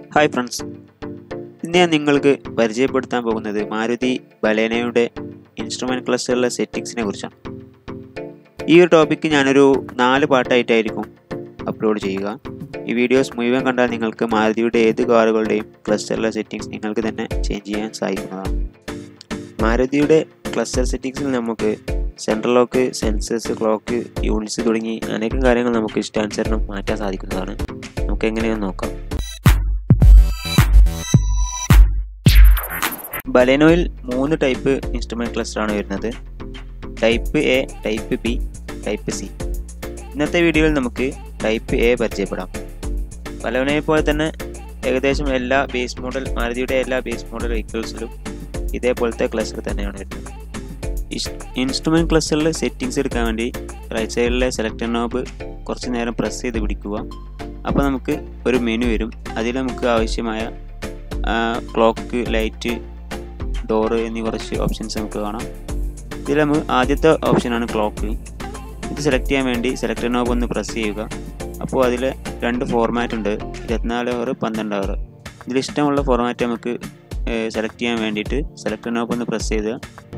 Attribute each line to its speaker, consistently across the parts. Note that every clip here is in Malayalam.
Speaker 1: ഹായ് ഫ്രണ്ട്സ് ഇന്ന് ഞാൻ നിങ്ങൾക്ക് പരിചയപ്പെടുത്താൻ പോകുന്നത് മാരുതി ബലേനയുടെ ഇൻസ്ട്രുമെൻറ്റ് ക്ലസ്റ്ററിലെ സെറ്റിങ്സിനെ കുറിച്ചാണ് ഈ ഒരു ടോപ്പിക്ക് ഞാനൊരു നാല് പാട്ടായിട്ടായിരിക്കും അപ്ലോഡ് ചെയ്യുക ഈ വീഡിയോസ് മുഴുവൻ കണ്ടാൽ നിങ്ങൾക്ക് മാരുതിയുടെ ഏത് കാറുകളുടെയും ക്ലസ്റ്ററിലെ സെറ്റിങ്സ് നിങ്ങൾക്ക് തന്നെ ചേഞ്ച് ചെയ്യാൻ സാധിക്കുന്നതാണ് മാരുതിയുടെ ക്ലസ്റ്റർ സെറ്റിങ്സിൽ നമുക്ക് central lock sensors clock units തുടങ്ങി അനേകം കാര്യങ്ങൾ നമുക്ക് ഇഷ്ടാനുസരണം മാറ്റാൻ സാധിക്കുന്നതാണ് നമുക്ക് എങ്ങനെയെന്ന് നോക്കാം ബലേനോയിൽ മൂന്ന് ടൈപ്പ് ഇൻസ്ട്രുമെൻറ്റ് ക്ലസ്റ്ററാണ് വരുന്നത് type A type B type C ഇന്നത്തെ വീഡിയോയിൽ നമുക്ക് ടൈപ്പ് എ പരിചയപ്പെടാം ബലേനോയെ പോലെ തന്നെ ഏകദേശം എല്ലാ ബേസ് മോഡൽ മാരുതിയുടെ എല്ലാ ബേസ് മോഡൽ വെഹിക്കിൾസിലും ഇതേപോലത്തെ ക്ലസ്റ്റർ തന്നെയാണ് വരുന്നത് ഇൻസ്ട്രുമെൻറ്റ് ക്ലസ്റ്ററിൽ സെറ്റിങ്സ് എടുക്കാൻ വേണ്ടി റൈറ്റ് സൈഡിലെ സെലക്ടർ നോബ് കുറച്ച് നേരം പ്രസ് ചെയ്ത് പിടിക്കുക അപ്പോൾ നമുക്ക് ഒരു മെനു വരും അതിൽ നമുക്ക് ആവശ്യമായ ക്ലോക്ക് ലൈറ്റ് ഡോറ് എന്നീ കുറച്ച് ഓപ്ഷൻസ് നമുക്ക് കാണാം ഇതിൽ നമുക്ക് ആദ്യത്തെ ഓപ്ഷനാണ് ക്ലോക്ക് ഇത് സെലക്ട് ചെയ്യാൻ വേണ്ടി സെലക്ടർ നോബ് ഒന്ന് പ്രസ് ചെയ്യുക അപ്പോൾ അതിൽ രണ്ട് ഫോർമാറ്റ് ഉണ്ട് ഇരുപത്തിനാല് അവർ പന്ത്രണ്ട് അവർ ഇതിൽ ഇഷ്ടമുള്ള ഫോർമാറ്റ് നമുക്ക് സെലക്ട് ചെയ്യാൻ വേണ്ടിയിട്ട് സെലക്ടർ നോബ് ഒന്ന് പ്രസ് ചെയ്ത്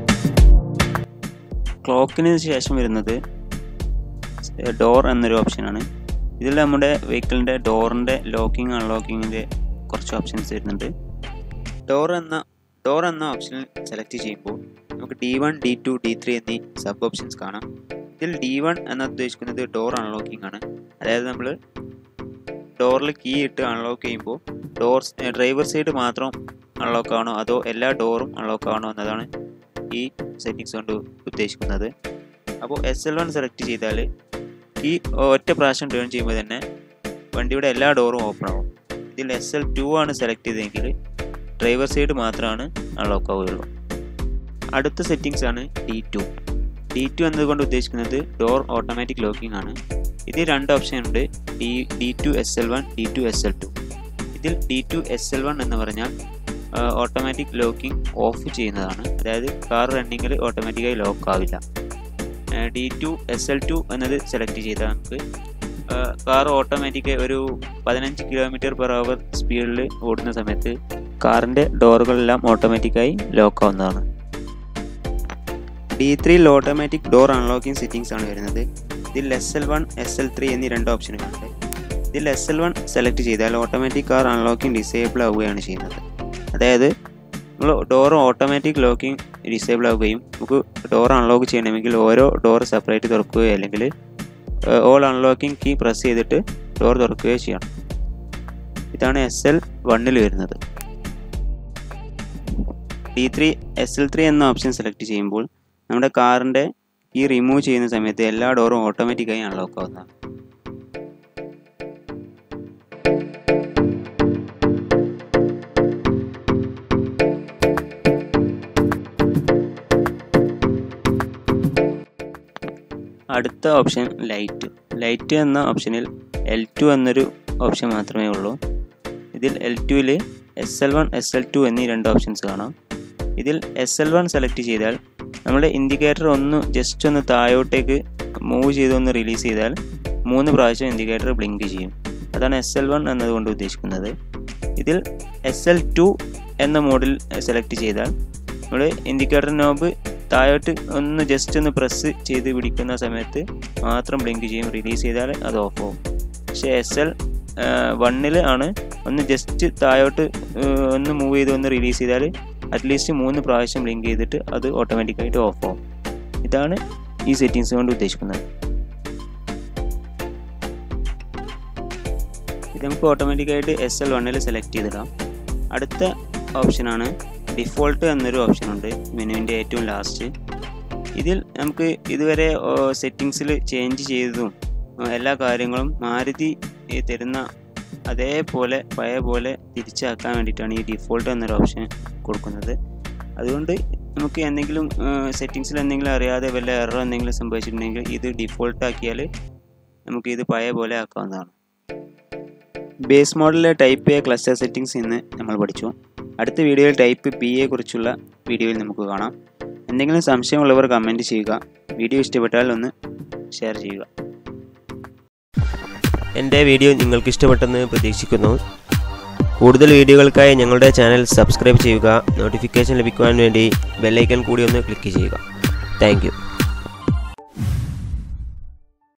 Speaker 1: ക്ലോക്കിന് ശേഷം വരുന്നത് ഡോർ എന്നൊരു ഓപ്ഷനാണ് ഇതിൽ നമ്മുടെ വെഹിക്കിളിൻ്റെ ഡോറിൻ്റെ ലോക്കിംഗ് അൺലോക്കിങ്ങിൻ്റെ കുറച്ച് ഓപ്ഷൻസ് വരുന്നുണ്ട് ഡോർ എന്ന ഡോർ എന്ന ഓപ്ഷനിൽ സെലക്ട് ചെയ്യുമ്പോൾ നമുക്ക് D one D two D three എന്നീ സബ് ഓപ്ഷൻസ് കാണാം ഇതിൽ ഡി വൺ എന്ന ഉദ്ദേശിക്കുന്നത് ഡോർ അൺലോക്കിംഗ് ആണ് അതായത് നമ്മൾ ഡോറിൽ കീ ഇട്ട് അൺലോക്ക് ചെയ്യുമ്പോൾ ഡോർ ഡ്രൈവർ സൈഡ് മാത്രം അൺലോക്ക് ആണോ അതോ എല്ലാ ഡോറും അൺലോക്ക് ആണോ എന്നതാണ് ഈ സെറ്റിങ്സ് കൊണ്ട് ഉദ്ദേശിക്കുന്നത് അപ്പോൾ എസ് എൽ വൺ സെലക്ട് ചെയ്താൽ ഈ ഒറ്റ പ്രാവശ്യം ടേൺ ചെയ്യുമ്പോൾ തന്നെ വണ്ടിയുടെ എല്ലാ ഡോറും ഓപ്പൺ ആവും ഇതിൽ എസ് എൽ ടു ആണ് സെലക്ട് ചെയ്തതെങ്കിൽ ഡ്രൈവർ സൈഡ് മാത്രമാണ് അൺലോക്ക് ആവുകയുള്ളൂ അടുത്ത സെറ്റിങ്സ് ആണ് ഡി ടു ഡി ടു എന്നതുകൊണ്ട് ഉദ്ദേശിക്കുന്നത് ഡോർ ഓട്ടോമാറ്റിക് ലോക്കിംഗ് ആണ് ഇതിൽ രണ്ട് ഓപ്ഷൻ ഉണ്ട് D D two S L one D two S L two ഇതിൽ D two S L one എന്ന് പറഞ്ഞാൽ ഓട്ടോമാറ്റിക് ലോക്കിംഗ് ഓഫ് ചെയ്യുന്നതാണ് അതായത് കാർ റണ്ണിങ്ങിൽ ഓട്ടോമാറ്റിക്കായി ലോക്ക് ആവില്ല D two S L two എന്നത് സെലക്ട് ചെയ്താൽ നമുക്ക് കാർ ഓട്ടോമാറ്റിക് ഒരു പതിനഞ്ച് കിലോമീറ്റർ പെർ അവർ സ്പീഡിൽ ഓടുന്ന സമയത്ത് കാറിൻ്റെ ഡോറുകളെല്ലാം ഓട്ടോമാറ്റിക്കായി ലോക്ക് ആവുന്നതാണ് ഡി ത്രീയിൽ ഓട്ടോമാറ്റിക് ഡോർ അൺലോക്കിംഗ് സെറ്റിംഗ്സ് ആണ് വരുന്നത് ഇതിൽ S L one S L three എന്നീ രണ്ട് ഓപ്ഷനുകളുണ്ട് ഇതിൽ എസ് എൽ വൺ സെലക്ട് ചെയ്താൽ ഓട്ടോമാറ്റിക് കാർ അൺലോക്കിംഗ് ഡിസേബിൾ ആവുകയാണ് ചെയ്യുന്നത് അതായത് നമ്മൾ ഡോർ ഓട്ടോമാറ്റിക് ലോക്കിംഗ് ഡിസേബിൾ ആവുകയും നമുക്ക് ഡോർ അൺലോക്ക് ചെയ്യണമെങ്കിൽ ഓരോ ഡോർ സെപ്പറേറ്റ് തുറക്കുകയോ അല്ലെങ്കിൽ ഓൾ അൺലോക്കിംഗ് കീ പ്രസ് ചെയ്തിട്ട് ഡോർ തുറക്കുകയോ ചെയ്യണം ഇതാണ് എസ് എൽ വണ്ണിൽ വരുന്നത് D three S L three എന്ന ഓപ്ഷൻ സെലക്ട് ചെയ്യുമ്പോൾ നമ്മുടെ കാറിൻ്റെ ഈ റിമൂവ് ചെയ്യുന്ന സമയത്ത് എല്ലാ ഡോറും ഓട്ടോമാറ്റിക്കായി അൺലോക്ക് ആവുന്നതാണ് അടുത്ത ഓപ്ഷൻ ലൈറ്റ് ലൈറ്റ് എന്ന ഓപ്ഷനിൽ എൽ ടു എന്നൊരു ഓപ്ഷൻ മാത്രമേ ഉള്ളൂ ഇതിൽ എൽ ടുവിൽ S L one S L two എന്നീ രണ്ട് ഓപ്ഷൻസ് കാണാം ഇതിൽ എസ് എൽ വൺ സെലക്ട് ചെയ്താൽ നമ്മുടെ ഇൻഡിക്കേറ്റർ ഒന്ന് ജസ്റ്റ് ഒന്ന് താഴോട്ടേക്ക് മൂവ് ചെയ്ത് ഒന്ന് റിലീസ് ചെയ്താൽ മൂന്ന് പ്രാവശ്യം ഇൻഡിക്കേറ്റർ ബ്ലിങ്ക് ചെയ്യും അതാണ് എസ് എൽ വൺ എന്നതുകൊണ്ട് ഉദ്ദേശിക്കുന്നത് ഇതിൽ എസ് എൽ ടു എന്ന മോഡിൽ സെലക്ട് ചെയ്താൽ നമ്മൾ ഇൻഡിക്കേറ്റർ നോബ് താഴോട്ട് ഒന്ന് ജസ്റ്റ് ഒന്ന് പ്രസ് ചെയ്ത് പിടിക്കുന്ന സമയത്ത് മാത്രം ബ്ലിങ്ക് ചെയ്യും റിലീസ് ചെയ്താൽ അത് ഓഫ് ആവും പക്ഷേ എസ് എൽ വണ്ണിൽ ആണ് ഒന്ന് ജസ്റ്റ് താഴോട്ട് ഒന്ന് മൂവ് ചെയ്ത് ഒന്ന് റിലീസ് ചെയ്താൽ അറ്റ്ലീസ്റ്റ് മൂന്ന് പ്രാവശ്യം ബ്ലിങ്ക് ചെയ്തിട്ട് അത് ഓട്ടോമാറ്റിക്കായിട്ട് ഓഫ് ആവും ഇതാണ് ഈ സെറ്റിങ്സ് കൊണ്ട് ഉദ്ദേശിക്കുന്നത് ഇത് നമുക്ക് ഓട്ടോമാറ്റിക്കായിട്ട് എസ് എൽ വണ്ണിൽ സെലക്ട് ചെയ്തിടാം അടുത്ത ഓപ്ഷനാണ് ഡിഫോൾട്ട് എന്നൊരു ഓപ്ഷൻ ഉണ്ട് മെനുവിൻ്റെ ഏറ്റവും ലാസ്റ്റ് ഇതിൽ നമുക്ക് ഇതുവരെ സെറ്റിങ്സിൽ ചേഞ്ച് ചെയ്തതും എല്ലാ കാര്യങ്ങളും മാരുതി തരുന്ന അതേപോലെ പഴയ പോലെ തിരിച്ചാക്കാൻ വേണ്ടിയിട്ടാണ് ഈ ഡിഫോൾട്ട് എന്നൊരു ഓപ്ഷൻ കൊടുക്കുന്നത് അതുകൊണ്ട് നമുക്ക് എന്തെങ്കിലും സെറ്റിങ്സിൽ എന്തെങ്കിലും അറിയാതെ വല്ല എറർ എന്തെങ്കിലും സംഭവിച്ചിട്ടുണ്ടെങ്കിൽ ഇത് ഡിഫോൾട്ട് ആക്കിയാൽ നമുക്ക് ഇത് പഴയ പോലെ ആക്കാവുന്നതാണ് ബേസ് മോഡലിലെ ടൈപ്പ് എ ക്ലസ്റ്റർ സെറ്റിങ്സ് ഇന്ന് നമ്മൾ പഠിച്ചു അടുത്ത വീഡിയോയിൽ ടൈപ്പ് ബി എ കുറിച്ചുള്ള വീഡിയോയിൽ നമുക്ക് കാണാം എന്തെങ്കിലും സംശയമുള്ളവർ കമൻറ്റ് ചെയ്യുക വീഡിയോ ഇഷ്ടപ്പെട്ടാൽ ഒന്ന് ഷെയർ ചെയ്യുക
Speaker 2: എൻ്റെ വീഡിയോ നിങ്ങൾക്ക് ഇഷ്ടപ്പെട്ടെന്ന് പ്രതീക്ഷിക്കുന്നു കൂടുതൽ വീഡിയോകൾക്കായി ഞങ്ങളുടെ ചാനൽ സബ്സ്ക്രൈബ് ചെയ്യുക നോട്ടിഫിക്കേഷൻ ലഭിക്കുവാൻ വേണ്ടി ബെല്ലൈക്കൺ കൂടി ഒന്ന് ക്ലിക്ക് ചെയ്യുക താങ്ക്